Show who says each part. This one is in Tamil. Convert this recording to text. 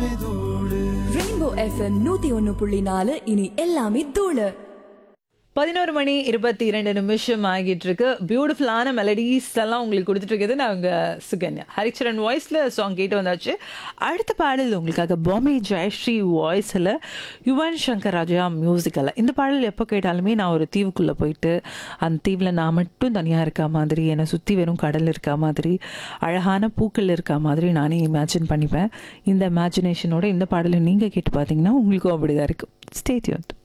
Speaker 1: எல்லாமே தூளு
Speaker 2: ரெயின்போ எஃப்எம் நூத்தி ஒன்னு புள்ளி நாலு இனி எல்லாமே தூளு
Speaker 3: பதினோரு மணி இருபத்தி இரண்டு நிமிஷம் ஆகிட்டு இருக்கு பியூட்டிஃபுல்லான மெலடிஸ் எல்லாம் உங்களுக்கு கொடுத்துட்டு இருக்குது நாங்க சுகன்யா ஹரிச்சரன் வாய்ஸ்ல சாங் கேட்டு வந்தாச்சு அடுத்த பாடல் உங்களுக்காக பாம்பே ஜெயஸ்ரீ வாய்ஸில் யுவன் சங்கர் ராஜா மியூசிக்கில் இந்த பாடல் எப்போ கேட்டாலுமே நான் ஒரு தீவுக்குள்ளே போயிட்டு அந்த தீவில் நான் மட்டும் தனியாக இருக்க மாதிரி என்னை சுற்றி வெறும் கடல் இருக்க மாதிரி அழகான பூக்கள் இருக்க மாதிரி நானே இமேஜின் பண்ணிப்பேன் இந்த இமேஜினேஷனோட இந்த பாடலை நீங்கள் கேட்டு பார்த்தீங்கன்னா உங்களுக்கும் அப்படிதான் இருக்கும் ஸ்டேட்யூன்